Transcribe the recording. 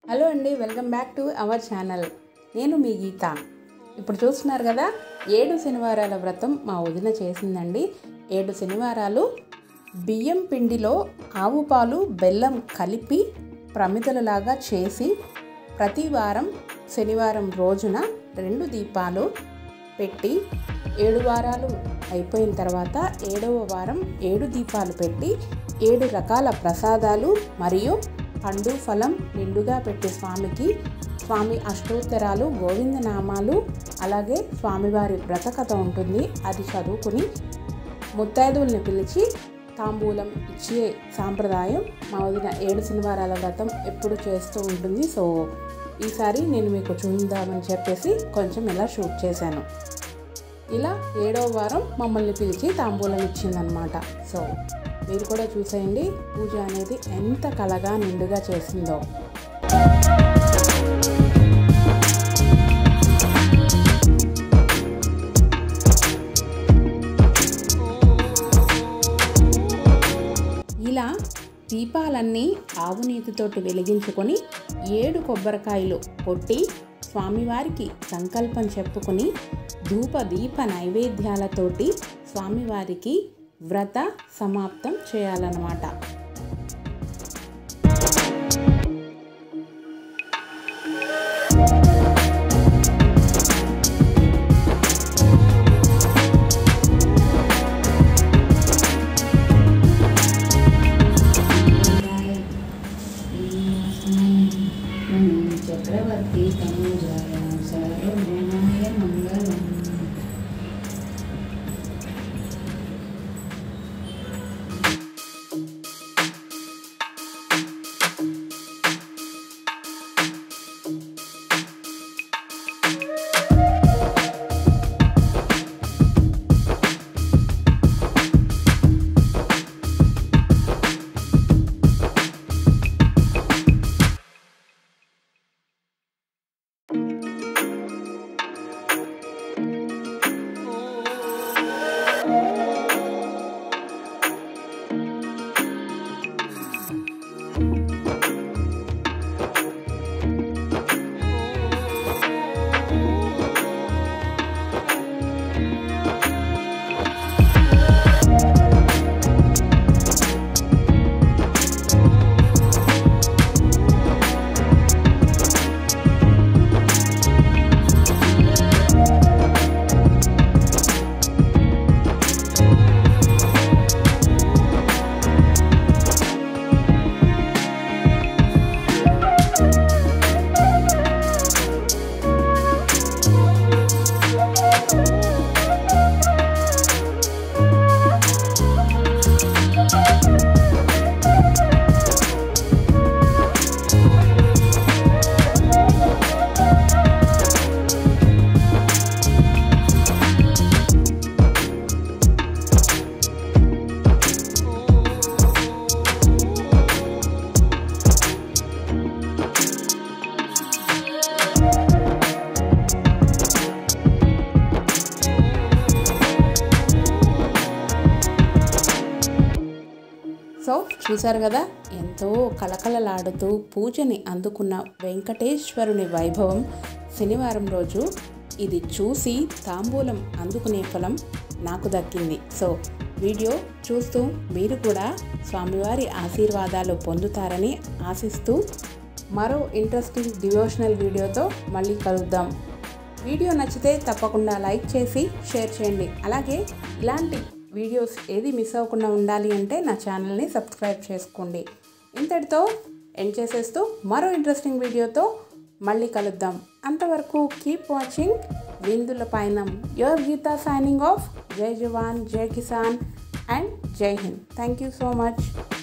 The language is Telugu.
హలో అండి welcome back to our channel నేను మీ గీత ఇప్పుడు చూస్తున్నారు కదా ఏడు శనివారాల వ్రతం మా వదిన చేసిందండి ఏడు శనివారాలు బియ్యం పిండిలో ఆవు పాలు బెల్లం కలిపి ప్రమిదలలాగా చేసి ప్రతి వారం శనివారం రోజున రెండు దీపాలు పెట్టి ఏడు వారాలు అయిపోయిన తర్వాత ఏడవ వారం ఏడు దీపాలు పెట్టి ఏడు రకాల ప్రసాదాలు మరియు పండు ఫలం నిండుగా పెట్టి స్వామికి స్వామి అష్టోత్తరాలు గోవిందనామాలు అలాగే స్వామివారి వ్రతకథ ఉంటుంది అది చదువుకుని ముత్తైదువుల్ని పిలిచి తాంబూలం ఇచ్చే సాంప్రదాయం మా వదిన ఏడు శనివారాల వ్రతం ఎప్పుడు చేస్తూ ఉంటుంది సో ఈసారి నేను మీకు చూద్దామని చెప్పేసి కొంచెం ఇలా షూట్ చేశాను ఇలా ఏడవ వారం మమ్మల్ని పిలిచి తాంబూలం ఇచ్చిందనమాట సో మీరు కూడా చూసేయండి పూజ అనేది ఎంత కలగా నిండుగా చేసిందో ఇలా దీపాలన్నీ ఆవు నీతితోటి వెలిగించుకొని ఏడు కొబ్బరికాయలు కొట్టి స్వామివారికి సంకల్పం చెప్పుకొని ధూప దీప నైవేద్యాలతోటి స్వామివారికి వ్రత సమాప్తం చేయాలన్నమాట చక్రవర్తి తనుజాయ సర్వగుణాయ మంగళం సో చూసారు కదా ఎంతో కలకలలాడుతూ పూజని అందుకున్న వెంకటేశ్వరుని వైభవం శనివారం రోజు ఇది చూసి తాంబూలం అందుకునే ఫలం నాకు దక్కింది సో వీడియో చూస్తూ మీరు కూడా స్వామివారి ఆశీర్వాదాలు పొందుతారని ఆశిస్తూ మరో ఇంట్రెస్టింగ్ డివోషనల్ వీడియోతో మళ్ళీ కలుద్దాం వీడియో నచ్చితే తప్పకుండా లైక్ చేసి షేర్ చేయండి అలాగే ఇలాంటి వీడియోస్ ఏది మిస్ అవ్వకుండా ఉండాలి అంటే నా ఛానల్ని సబ్స్క్రైబ్ చేసుకోండి ఇంతటితో ఎండ్ చేసేస్తూ మరో ఇంట్రెస్టింగ్ వీడియోతో మళ్ళీ కలుద్దాం అంతవరకు కీప్ వాచింగ్ విందుల పయనం యువర్ గీతా సైనింగ్ ఆఫ్ జై జవాన్ జై కిసాన్ అండ్ జై Hind thank you so much